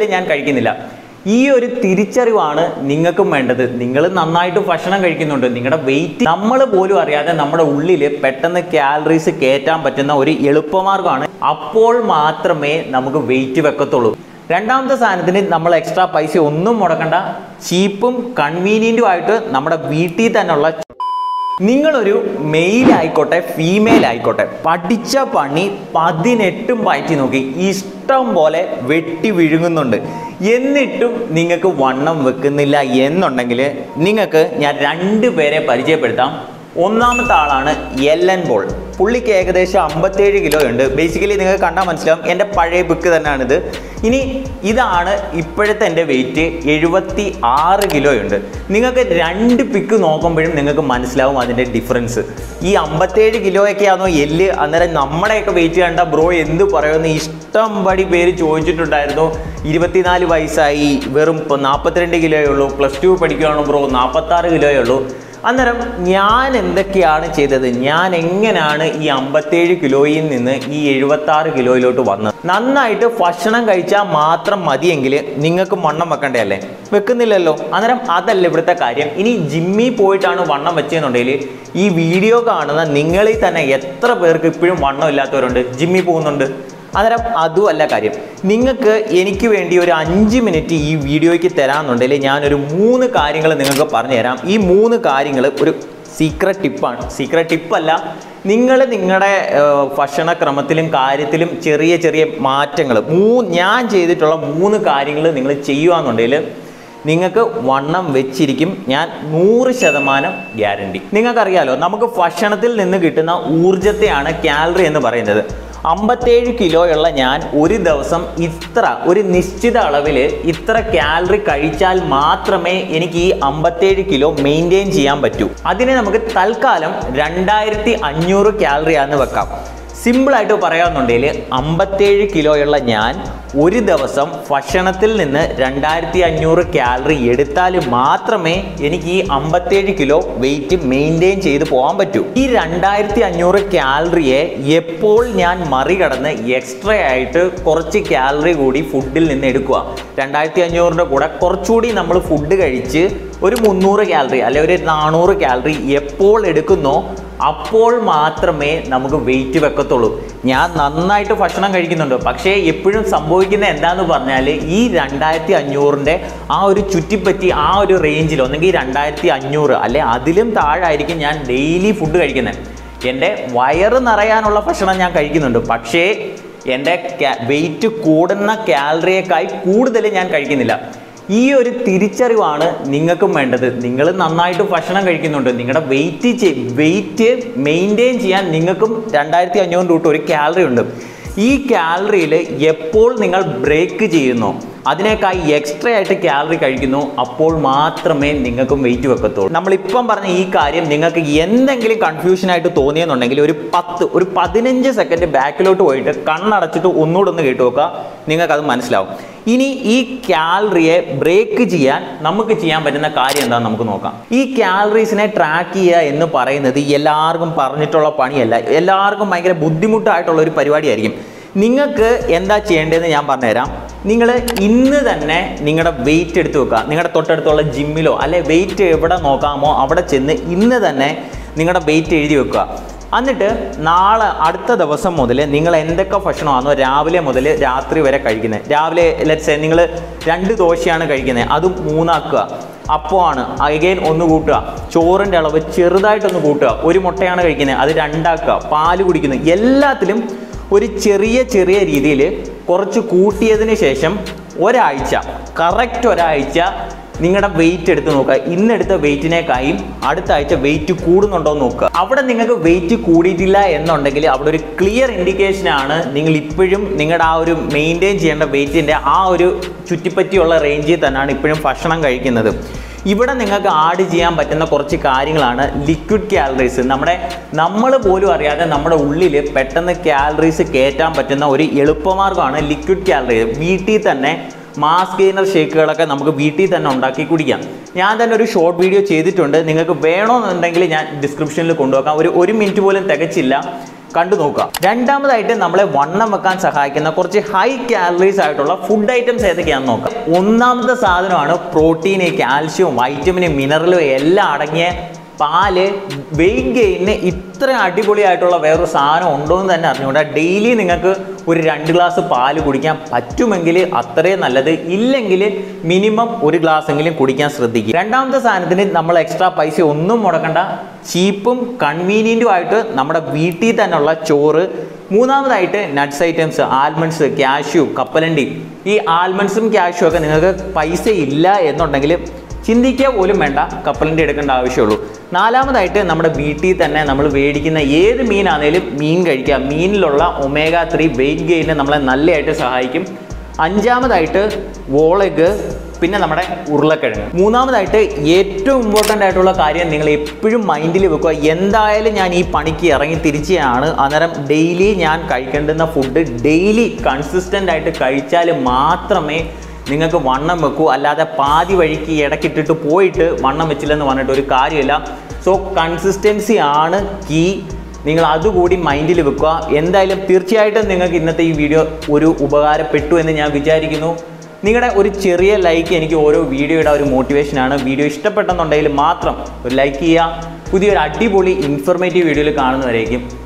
ഞാൻ കഴിക്കുന്നില്ല ഈ ഒരു തിരിച്ചറിവാണ് നിങ്ങൾക്കും വേണ്ടത് നിങ്ങൾ നന്നായിട്ട് ഭക്ഷണം കഴിക്കുന്നുണ്ട് നിങ്ങളുടെ വെയിറ്റ് നമ്മൾ പോലും അറിയാതെ നമ്മുടെ ഉള്ളിൽ പെട്ടെന്ന് കാലറീസ് കയറ്റാൻ പറ്റുന്ന ഒരു എളുപ്പമാർഗ്ഗമാണ് അപ്പോൾ മാത്രമേ നമുക്ക് വെയിറ്റ് വെക്കത്തുള്ളൂ രണ്ടാമത്തെ സാധനത്തിന് നമ്മൾ എക്സ്ട്രാ പൈസ ഒന്നും മുടക്കണ്ട ചീപ്പും കൺവീനിയൻറ്റും ആയിട്ട് നമ്മുടെ വീട്ടിൽ തന്നെയുള്ള നിങ്ങളൊരു മെയിൽ ആയിക്കോട്ടെ ഫീമെയിൽ ആയിക്കോട്ടെ പഠിച്ച പണി പതിനെട്ടും പയറ്റി നോക്കി ഇഷ്ടം പോലെ വെട്ടി വിഴുങ്ങുന്നുണ്ട് എന്നിട്ടും നിങ്ങൾക്ക് വണ്ണം വെക്കുന്നില്ല എന്നുണ്ടെങ്കിൽ നിങ്ങൾക്ക് ഞാൻ രണ്ട് പേരെ പരിചയപ്പെടുത്താം ഒന്നാമത്തെ ആളാണ് എല്ലൻ ബോൾ പുള്ളിക്ക് ഏകദേശം അമ്പത്തേഴ് കിലോ ഉണ്ട് ബേസിക്കലി നിങ്ങൾക്ക് കണ്ടാൽ മനസ്സിലാവും എൻ്റെ പഴയ ബുക്ക് തന്നെയാണിത് ഇനി ഇതാണ് ഇപ്പോഴത്തെ എൻ്റെ വെയിറ്റ് എഴുപത്തി ആറ് കിലോ ഉണ്ട് നിങ്ങൾക്ക് രണ്ട് പിക്ക് നോക്കുമ്പോഴും നിങ്ങൾക്ക് മനസ്സിലാവും അതിൻ്റെ ഡിഫറൻസ് ഈ അമ്പത്തേഴ് കിലോയൊക്കെയാണോ എല്ല് അന്നേരം നമ്മുടെയൊക്കെ വെയിറ്റ് കണ്ട ബ്രോ എന്ത് പറയുമെന്ന് ഇഷ്ടം പടി പേര് ചോദിച്ചിട്ടുണ്ടായിരുന്നു ഇരുപത്തിനാല് വയസ്സായി വെറും ഇപ്പോൾ നാൽപ്പത്തിരണ്ട് കിലോയേ ഉള്ളൂ പ്ലസ് ടു പഠിക്കുകയാണോ ബ്രോ നാൽപ്പത്താറ് കിലോയേ ഉള്ളൂ അന്നേരം ഞാൻ എന്തൊക്കെയാണ് ചെയ്തത് ഞാൻ എങ്ങനെയാണ് ഈ അമ്പത്തേഴ് കിലോയിൽ നിന്ന് ഈ എഴുപത്തി ആറ് കിലോയിലോട്ട് വന്നത് നന്നായിട്ട് ഭക്ഷണം കഴിച്ചാൽ മാത്രം മതിയെങ്കിൽ നിങ്ങൾക്ക് വണ്ണം വെക്കണ്ടേ അല്ലേ വെക്കുന്നില്ലല്ലോ അന്നേരം അതല്ല ഇവിടുത്തെ കാര്യം ഇനി ജിമ്മിൽ പോയിട്ടാണ് വണ്ണം വെച്ചതെന്നുണ്ടെങ്കിൽ ഈ വീഡിയോ കാണുന്ന നിങ്ങളിൽ തന്നെ എത്ര പേർക്ക് ഇപ്പോഴും വണ്ണം ഇല്ലാത്തവരുണ്ട് ജിമ്മിൽ പോകുന്നുണ്ട് അന്നേരം അതും അല്ല കാര്യം നിങ്ങൾക്ക് എനിക്ക് വേണ്ടി ഒരു അഞ്ച് മിനിറ്റ് ഈ വീഡിയോയ്ക്ക് തരാമെന്നുണ്ടെങ്കിൽ ഞാനൊരു മൂന്ന് കാര്യങ്ങൾ നിങ്ങൾക്ക് പറഞ്ഞു തരാം ഈ മൂന്ന് കാര്യങ്ങൾ ഒരു സീക്രട്ട് ടിപ്പാണ് സീക്രട്ട് ടിപ്പല്ല നിങ്ങൾ നിങ്ങളുടെ ഭക്ഷണക്രമത്തിലും കാര്യത്തിലും ചെറിയ ചെറിയ മാറ്റങ്ങൾ മൂ ഞാൻ ചെയ്തിട്ടുള്ള മൂന്ന് കാര്യങ്ങൾ നിങ്ങൾ ചെയ്യുകയെന്നുണ്ടെങ്കിൽ നിങ്ങൾക്ക് വണ്ണം വെച്ചിരിക്കും ഞാൻ നൂറ് ശതമാനം ഗ്യാരണ്ടി നിങ്ങൾക്കറിയാലോ നമുക്ക് ഭക്ഷണത്തിൽ നിന്ന് കിട്ടുന്ന ഊർജത്തെയാണ് കാലറി എന്ന് പറയുന്നത് അമ്പത്തേഴ് കിലോയുള്ള ഞാൻ ഒരു ദിവസം ഇത്ര ഒരു നിശ്ചിത അളവിൽ ഇത്ര കാലറി കഴിച്ചാൽ മാത്രമേ എനിക്ക് ഈ അമ്പത്തേഴ് കിലോ മെയിൻറ്റെയിൻ ചെയ്യാൻ പറ്റൂ അതിനെ നമുക്ക് തൽക്കാലം രണ്ടായിരത്തി അഞ്ഞൂറ് കാലറിയാന്ന് വെക്കാം സിമ്പിളായിട്ട് പറയാമെന്നുണ്ടെങ്കിൽ അമ്പത്തേഴ് കിലോയുള്ള ഞാൻ ഒരു ദിവസം ഭക്ഷണത്തിൽ നിന്ന് രണ്ടായിരത്തി അഞ്ഞൂറ് കാലറി എടുത്താൽ മാത്രമേ എനിക്ക് ഈ അമ്പത്തേഴ് കിലോ വെയിറ്റ് മെയിൻറ്റെയിൻ ചെയ്ത് പോകാൻ പറ്റൂ ഈ രണ്ടായിരത്തി അഞ്ഞൂറ് കാലറിയെ എപ്പോൾ ഞാൻ മറികടന്ന് എക്സ്ട്രാ ആയിട്ട് കുറച്ച് കാലറി കൂടി ഫുഡിൽ നിന്ന് എടുക്കുക രണ്ടായിരത്തി അഞ്ഞൂറിൻ്റെ കൂടെ കുറച്ചുകൂടി നമ്മൾ ഫുഡ് കഴിച്ച് ഒരു മുന്നൂറ് കാലറി അല്ലെ ഒരു നാനൂറ് കാലറി എപ്പോൾ എടുക്കുന്നോ അപ്പോൾ മാത്രമേ നമുക്ക് വെയിറ്റ് വെക്കത്തുള്ളൂ ഞാൻ നന്നായിട്ട് ഭക്ഷണം കഴിക്കുന്നുണ്ട് പക്ഷേ എപ്പോഴും സംഭവിക്കുന്നത് എന്താന്ന് പറഞ്ഞാൽ ഈ രണ്ടായിരത്തി അഞ്ഞൂറിൻ്റെ ആ ഒരു ചുറ്റിപ്പറ്റി ആ ഒരു റേഞ്ചിൽ ഒന്നെങ്കിൽ രണ്ടായിരത്തി അഞ്ഞൂറ് അല്ലെ അതിലും താഴായിരിക്കും ഞാൻ ഡെയിലി ഫുഡ് കഴിക്കുന്നത് എൻ്റെ വയറ് നിറയാനുള്ള ഭക്ഷണം ഞാൻ കഴിക്കുന്നുണ്ട് പക്ഷേ എൻ്റെ വെയിറ്റ് കൂടുന്ന കാലറിയേക്കായി കൂടുതൽ ഞാൻ കഴിക്കുന്നില്ല ഈ ഒരു തിരിച്ചറിവാണ് നിങ്ങൾക്കും വേണ്ടത് നിങ്ങൾ നന്നായിട്ട് ഭക്ഷണം കഴിക്കുന്നുണ്ട് നിങ്ങളുടെ വെയിറ്റ് വെയിറ്റ് മെയിൻറ്റെയിൻ ചെയ്യാൻ നിങ്ങൾക്കും രണ്ടായിരത്തി അഞ്ഞൂറ് രൂപ ഒരു കാലറി ഉണ്ട് ഈ കാലറിയിൽ എപ്പോൾ നിങ്ങൾ ബ്രേക്ക് ചെയ്യുന്നോ അതിനേക്കായി എക്സ്ട്രാ ആയിട്ട് കാലറി കഴിക്കുന്നു അപ്പോൾ മാത്രമേ നിങ്ങൾക്കും വെയിറ്റ് വെക്കത്തുള്ളൂ നമ്മളിപ്പം പറഞ്ഞ ഈ കാര്യം നിങ്ങൾക്ക് എന്തെങ്കിലും കൺഫ്യൂഷൻ ആയിട്ട് തോന്നിയെന്നുണ്ടെങ്കിൽ ഒരു പത്ത് ഒരു പതിനഞ്ച് സെക്കൻഡ് ബാക്കിലോട്ട് പോയിട്ട് കണ്ണടച്ചിട്ട് ഒന്നുകൂടെ ഒന്ന് കേട്ട് നോക്കുക നിങ്ങൾക്കത് മനസ്സിലാവും ഇനി ഈ കാലറിയെ ബ്രേക്ക് ചെയ്യാൻ നമുക്ക് ചെയ്യാൻ പറ്റുന്ന കാര്യം എന്താണെന്ന് നമുക്ക് നോക്കാം ഈ കാലറീസിനെ ട്രാക്ക് ചെയ്യുക എന്ന് പറയുന്നത് എല്ലാവർക്കും പറഞ്ഞിട്ടുള്ള പണിയല്ല എല്ലാവർക്കും ഭയങ്കര ബുദ്ധിമുട്ടായിട്ടുള്ള ഒരു പരിപാടിയായിരിക്കും നിങ്ങൾക്ക് എന്താ ചെയ്യേണ്ടതെന്ന് ഞാൻ പറഞ്ഞുതരാം നിങ്ങൾ ഇന്ന് തന്നെ നിങ്ങളുടെ വെയിറ്റ് എടുത്ത് വെക്കുക നിങ്ങളുടെ തൊട്ടടുത്തുള്ള ജിമ്മിലോ അല്ലെ വെയിറ്റ് എവിടെ നോക്കാമോ അവിടെ ചെന്ന് ഇന്ന് തന്നെ നിങ്ങളുടെ വെയിറ്റ് എഴുതി വെക്കുക എന്നിട്ട് നാളെ അടുത്ത ദിവസം മുതൽ നിങ്ങൾ എന്തൊക്കെ ഭക്ഷണമാണോ രാവിലെ മുതൽ രാത്രി വരെ കഴിക്കുന്നത് രാവിലെ ലെറ്റ്സ് നിങ്ങൾ രണ്ട് ദോശയാണ് കഴിക്കുന്നത് അത് മൂന്നാക്കുക അപ്പമാണ് അഗൈൻ ഒന്ന് കൂട്ടുക ചോറിൻ്റെ അളവ് ചെറുതായിട്ടൊന്ന് കൂട്ടുക ഒരു മുട്ടയാണ് കഴിക്കുന്നത് അത് രണ്ടാക്കുക പാല് കുടിക്കുന്നു എല്ലാത്തിലും ഒരു ചെറിയ ചെറിയ രീതിയിൽ കുറച്ച് കൂട്ടിയതിന് ശേഷം ഒരാഴ്ച കറക്റ്റ് ഒരാഴ്ച നിങ്ങളുടെ വെയിറ്റ് എടുത്ത് നോക്കുക ഇന്നെടുത്ത വെയിറ്റിനേക്കായും അടുത്ത ആഴ്ച വെയിറ്റ് കൂടുന്നുണ്ടോ എന്ന് നോക്കുക അവിടെ നിങ്ങൾക്ക് വെയിറ്റ് കൂടിയിട്ടില്ല എന്നുണ്ടെങ്കിൽ അവിടെ ഒരു ക്ലിയർ ഇൻഡിക്കേഷൻ ആണ് നിങ്ങൾ ഇപ്പോഴും നിങ്ങളുടെ ആ ഒരു മെയിൻറ്റെയിൻ ചെയ്യേണ്ട വെയിറ്റിൻ്റെ ആ ഒരു ചുറ്റിപ്പറ്റിയുള്ള റേഞ്ചിൽ തന്നെയാണ് ഇപ്പോഴും ഭക്ഷണം കഴിക്കുന്നത് ഇവിടെ നിങ്ങൾക്ക് ആഡ് ചെയ്യാൻ പറ്റുന്ന കുറച്ച് കാര്യങ്ങളാണ് ലിക്വിഡ് കാലറീസ് നമ്മുടെ നമ്മൾ പോലും അറിയാതെ നമ്മുടെ ഉള്ളിൽ പെട്ടെന്ന് കാലറീസ് കയറ്റാൻ പറ്റുന്ന ഒരു എളുപ്പമാർഗ്ഗമാണ് ലിക്വിഡ് കാലറി വീട്ടിൽ തന്നെ മാസ് ഗെയിനർ ഷേക്കുകളൊക്കെ നമുക്ക് വീട്ടിൽ തന്നെ ഉണ്ടാക്കി കുടിക്കാം ഞാൻ തന്നെ ഒരു ഷോർട്ട് വീഡിയോ ചെയ്തിട്ടുണ്ട് നിങ്ങൾക്ക് വേണമെന്നുണ്ടെങ്കിൽ ഞാൻ ഡിസ്ക്രിപ്ഷനിൽ കൊണ്ടുവെക്കാം ഒരു ഒരു മിനിറ്റ് പോലും തികച്ചില്ല കണ്ടു നോക്കുക രണ്ടാമതായിട്ട് നമ്മളെ വണ്ണം വെക്കാൻ സഹായിക്കുന്ന കുറച്ച് ഹൈ കാലറീസ് ആയിട്ടുള്ള ഫുഡ് ഐറ്റംസ് ഏതൊക്കെയാണെന്ന് നോക്കാം ഒന്നാമത്തെ സാധനമാണ് പ്രോട്ടീൻ കാൽഷ്യം വൈറ്റമിൻ മിനറലും എല്ലാം അടങ്ങിയ പാല് വെയിറ്റ് ഗെയിനിന് ഇത്ര അടിപൊളിയായിട്ടുള്ള വേറൊരു സാധനം ഉണ്ടോ എന്ന് തന്നെ അറിഞ്ഞുകൂടാ ഡെയിലി നിങ്ങൾക്ക് ഒരു രണ്ട് ഗ്ലാസ് പാല് കുടിക്കാൻ പറ്റുമെങ്കിൽ അത്രയും നല്ലത് ഇല്ലെങ്കിൽ മിനിമം ഒരു ഗ്ലാസ് എങ്കിലും കുടിക്കാൻ ശ്രദ്ധിക്കുക രണ്ടാമത്തെ സാധനത്തിന് നമ്മൾ എക്സ്ട്രാ പൈസ ഒന്നും മുടക്കണ്ട ചീപ്പും കൺവീനിയൻറ്റും ആയിട്ട് നമ്മുടെ വീട്ടിൽ തന്നെയുള്ള ചോറ് മൂന്നാമതായിട്ട് നട്ട്സ് ഐറ്റംസ് ആൽമണ്ട്സ് കാഷ്യൂ കപ്പലണ്ടി ഈ ആൽമണ്ട്സും കാഷ്യൂ ഒക്കെ നിങ്ങൾക്ക് പൈസ ഇല്ല എന്നുണ്ടെങ്കിൽ ചിന്തിക്കുക പോലും വേണ്ട കപ്പലിൻ്റെ എടുക്കേണ്ട ആവശ്യമുള്ളൂ നാലാമതായിട്ട് നമ്മുടെ വീട്ടിൽ തന്നെ നമ്മൾ മേടിക്കുന്ന ഏത് മീനാണേലും മീൻ കഴിക്കുക മീനിലുള്ള ഒമേഗ ത്രീ വെയിറ്റ് ഗെയിനെ നമ്മളെ നല്ലതായിട്ട് സഹായിക്കും അഞ്ചാമതായിട്ട് വോളഗ് പിന്നെ നമ്മുടെ ഉരുളക്കിഴങ്ങ് മൂന്നാമതായിട്ട് ഏറ്റവും ഇമ്പോർട്ടൻ്റ് ആയിട്ടുള്ള കാര്യം നിങ്ങൾ എപ്പോഴും മൈൻഡിൽ വെക്കുക എന്തായാലും ഞാൻ ഈ പണിക്ക് ഇറങ്ങി തിരിച്ചാണ് അന്നേരം ഡെയിലി ഞാൻ കഴിക്കേണ്ടുന്ന ഫുഡ് ഡെയിലി കൺസിസ്റ്റൻ്റ് ആയിട്ട് കഴിച്ചാൽ മാത്രമേ നിങ്ങൾക്ക് വണ്ണം വെക്കൂ അല്ലാതെ പാതി വഴിക്ക് ഇടയ്ക്കിട്ടിട്ട് പോയിട്ട് വണ്ണം വെച്ചില്ലെന്ന് പറഞ്ഞിട്ട് ഒരു കാര്യമില്ല സോ കൺസിസ്റ്റൻസി ആണ് കീ നിങ്ങൾ അതുകൂടി മൈൻഡിൽ വെക്കുക എന്തായാലും തീർച്ചയായിട്ടും നിങ്ങൾക്ക് ഇന്നത്തെ ഈ വീഡിയോ ഒരു ഉപകാരപ്പെട്ടു എന്ന് ഞാൻ വിചാരിക്കുന്നു നിങ്ങളുടെ ഒരു ചെറിയ ലൈക്ക് എനിക്ക് ഓരോ വീഡിയോയുടെ ഒരു മോട്ടിവേഷനാണ് വീഡിയോ ഇഷ്ടപ്പെട്ടെന്നുണ്ടെങ്കിൽ മാത്രം ഒരു ലൈക്ക് ചെയ്യുക പുതിയൊരു അടിപൊളി ഇൻഫർമേറ്റീവ് വീഡിയോയിൽ കാണുന്നവരേക്കും